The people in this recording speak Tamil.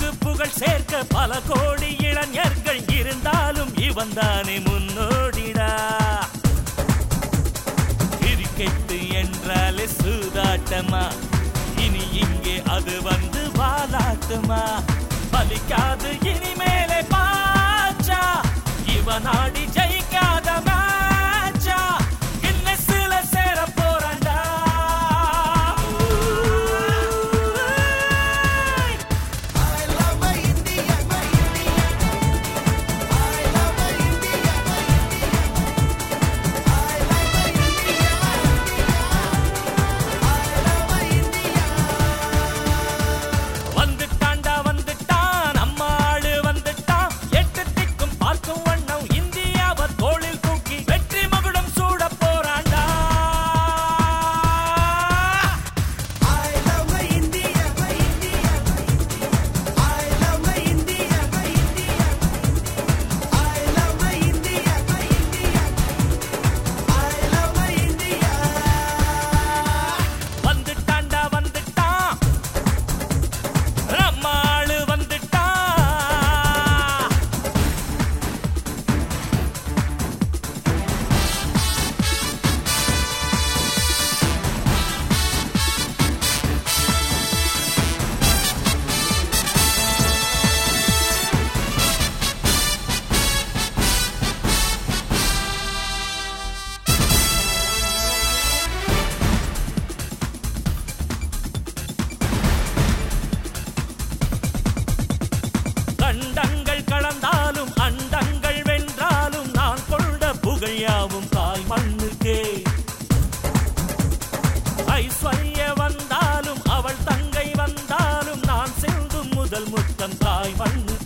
வந்து புகழ் சேர்க்க பல கோடி இளைஞர்கள் இருந்தாலும் இவன் தானே முன்னோடிடா கிரிக்கெட்டு என்றாலே சூதாட்டமா இனி இங்கே அது வந்து வாலாட்டுமா பலிக்காது இனிமேலே பாச்சா இவன் ஆடி ஜெயிக்காத மேட்சா கின்னஸ்ல சேர போறான்டா வந்துட்டான்டா வந்துட்டான் நம்ம ஆளு வந்துட்டான் எட்டு திக்கும் பார்க்கும் வண்ணம் இந்தியாவை தோளில் தூக்கி வெற்றி மகுடம் சூட போறான்டா வந்துட்டான்டா வந்துட்டான் நம்ம ஆளு வந்துட்டான் கண்டங்கள் கடந்தாலும் அண்டங்கள் வென்றாலும் நான் கொண்ட புகழாவும் தாய் மண்ணுக்கே ஐஸ்வர்ய வந்தாலும் அவள் தங்கை வந்தாலும் நான் செல்லும் முதல் முத்தம் தாய் மண்ணு